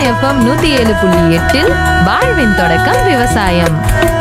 FM நூத்தி ஏழு புள்ளி எட்டில் வாழ்வின் தொடக்கம் விவசாயம்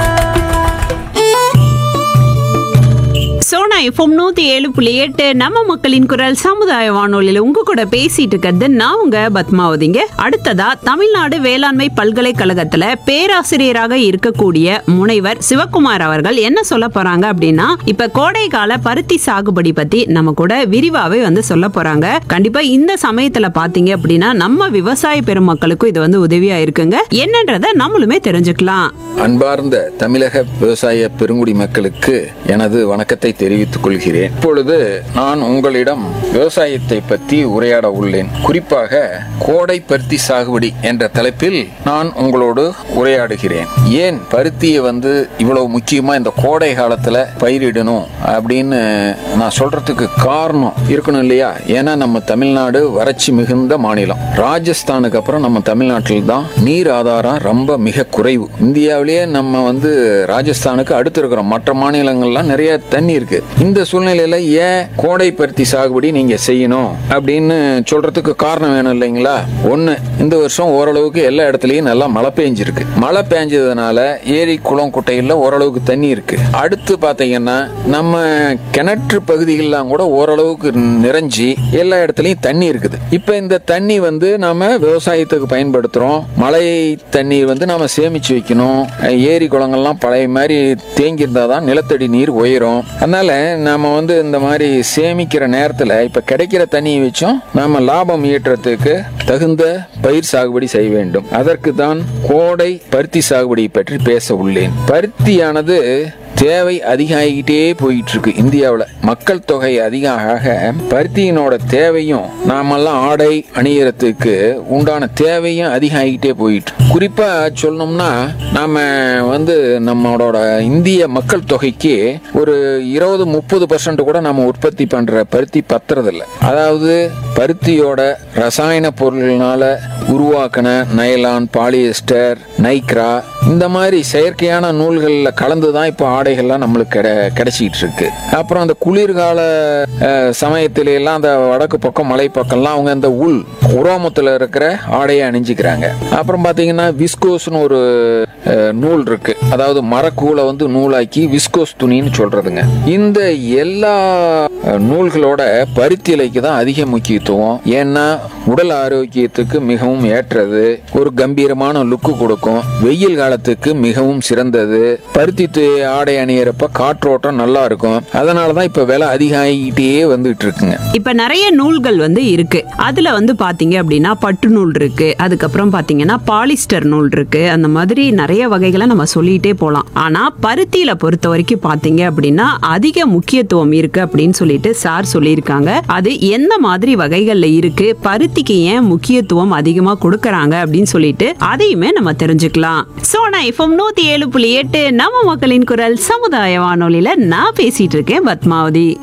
சோனா எஃப்எம் நூத்தி ஏழு புள்ளி எட்டு நம்ம மக்களின் குரல் சமுதாய வானொலியில உங்க கூட பேசிட்டு இருக்கிறது நான் உங்க பத்மாவதிங்க அடுத்ததா தமிழ்நாடு வேளாண்மை பல்கலைக்கழகத்துல பேராசிரியராக இருக்கக்கூடிய முனைவர் சிவகுமார் அவர்கள் என்ன சொல்ல போறாங்க அப்படின்னா இப்ப கோடை கால பருத்தி சாகுபடி பத்தி நம்ம கூட விரிவாவே வந்து சொல்ல போறாங்க கண்டிப்பா இந்த சமயத்துல பாத்தீங்க அப்படின்னா நம்ம விவசாய பெருமக்களுக்கும் இது வந்து உதவியா இருக்குங்க என்னன்றத நம்மளுமே தெரிஞ்சுக்கலாம் அன்பார்ந்த தமிழக விவசாய பெருங்குடி மக்களுக்கு எனது வணக்கத்தை தெரிவித்துக் கொள்கிறேன் இப்பொழுது நான் உங்களிடம் விவசாயத்தை பற்றி உரையாட உள்ளேன் குறிப்பாக கோடை பருத்தி சாகுபடி என்ற தலைப்பில் நான் உங்களோடு உரையாடுகிறேன் ஏன் பருத்தியை வந்து இவ்வளவு முக்கியமா இந்த கோடை காலத்துல பயிரிடணும் அப்படின்னு நான் சொல்றதுக்கு காரணம் இருக்கணும் இல்லையா ஏன்னா நம்ம தமிழ்நாடு வறட்சி மிகுந்த மாநிலம் ராஜஸ்தானுக்கு அப்புறம் நம்ம தமிழ்நாட்டில் தான் நீர் ஆதாரம் ரொம்ப மிக குறைவு இந்தியாவிலேயே நம்ம வந்து ராஜஸ்தானுக்கு அடுத்து இருக்கிறோம் மற்ற மாநிலங்கள்லாம் நிறைய தண்ணி இருக்கு இந்த சூழ்நிலையில ஏன் கோடை பருத்தி சாகுபடி நீங்க செய்யணும் அப்படின்னு சொல்றதுக்கு காரணம் வேணும் இல்லைங்களா ஒண்ணு இந்த வருஷம் ஓரளவுக்கு எல்லா இடத்துலயும் நல்லா மழை பெஞ்சிருக்கு மழை பெஞ்சதுனால ஏரி குளம் குட்டைகள்ல ஓரளவுக்கு தண்ணி இருக்கு அடுத்து பாத்தீங்கன்னா நம்ம கிணற்று பகுதிகள்லாம் கூட ஓரளவுக்கு நிறைஞ்சி எல்லா இடத்துலயும் தண்ணி இருக்குது இப்ப இந்த தண்ணி வந்து நாம விவசாயத்துக்கு பயன்படுத்துறோம் மழை தண்ணீர் வந்து நாம சேமிச்சு வைக்கணும் ஏரி குளங்கள்லாம் பழைய மாதிரி தேங்கி இருந்தாதான் நிலத்தடி நீர் உயரும் அதனால நாம வந்து இந்த மாதிரி சேமிக்கிற நேரத்துல இப்ப கிடைக்கிற தண்ணியை வச்சும் நாம லாபம் ஈட்டுறதுக்கு தகுந்த பயிர் சாகுபடி செய்ய வேண்டும் அதற்கு தான் கோடை பருத்தி சாகுபடி பற்றி பேச உள்ளேன் பருத்தியானது தேவை அதிகமாகிக்கிட்டே போயிட்டு இருக்கு இந்தியாவில் மக்கள் தொகை அதிகம் ஆக பருத்தியினோட தேவையும் நாமெல்லாம் ஆடை அணியறதுக்கு உண்டான தேவையும் அதிகமாகிட்டே போயிட்டு குறிப்பா சொல்லணும்னா நாம வந்து நம்மளோட இந்திய மக்கள் தொகைக்கு ஒரு இருபது முப்பது பர்சன்ட் கூட நம்ம உற்பத்தி பண்ற பருத்தி பத்துறதில்ல அதாவது பருத்தியோட ரசாயன பொருள்னால உருவாக்கின நைலான் பாலியஸ்டர் நைக்ரா இந்த மாதிரி செயற்கையான நூல்களில் கலந்து தான் இப்போ ஆடைகள்லாம் நம்மளுக்கு கிடை கிடைச்சிக்கிட்டு இருக்கு அப்புறம் அந்த குளிர்கால அஹ், சமயத்தில எல்லாம் அந்த வடக்கு பக்கம் மலை பக்கம்லாம் அவங்க அந்த உள் உரோமத்தில் இருக்கிற ஆடையை அணிஞ்சிக்கிறாங்க அப்புறம் பார்த்தீங்கன்னா விஸ்கோஸ்னு ஒரு அஹ், நூல் இருக்கு அதாவது மரக்கூலை வந்து நூலாக்கி விஸ்கோஸ் துணின்னு சொல்றதுங்க இந்த எல்லா அஹ், நூல்களோட பருத்தி இலைக்கு தான் அதிக முக்கியத்துவம் ஏன்னா உடல் ஆரோக்கியத்துக்கு மிகவும் ஏற்றது ஒரு கம்பீரமான லுக்கு கொடுக்கும் வெயில் காலத்துக்கு மிகவும் சிறந்தது பருத்தி து- ஆடை அணியறப்ப காற்றோட்டம் நல்லா இருக்கும் அதனால தான் இப்போ விலை அதிகமாகிட்டே வந்துட்டு இருக்குங்க இப்ப நிறைய நூல்கள் வந்து இருக்கு அதுல வந்து பாத்தீங்க அப்படின்னா பட்டு நூல் இருக்கு அதுக்கப்புறம் பாத்தீங்கன்னா பாலிஸ்டர் நூல் இருக்கு அந்த மாதிரி நிறைய வகைகளை நம்ம சொல்லிட்டே போலாம் ஆனா பருத்தியில பொறுத்த வரைக்கும் பாத்தீங்க அப்படின்னா அதிக முக்கியத்துவம் இருக்கு அப்படின்னு சொல்லிட்டு சார் சொல்லியிருக்காங்க அது எந்த மாதிரி வகைகள்ல இருக்கு பருத்திக்கு ஏன் முக்கியத்துவம் அதிகமா கொடுக்கறாங்க அப்படின்னு சொல்லிட்டு அதையுமே நம்ம தெரிஞ்சுக்கலாம் சோனா எஃப்எம் நூத்தி ஏழு புள்ளி எட்டு நம்ம மக்களின் குரல் சமுதாய வானொலியில நான் பேசிட்டு இருக்கேன் பத்மாவதி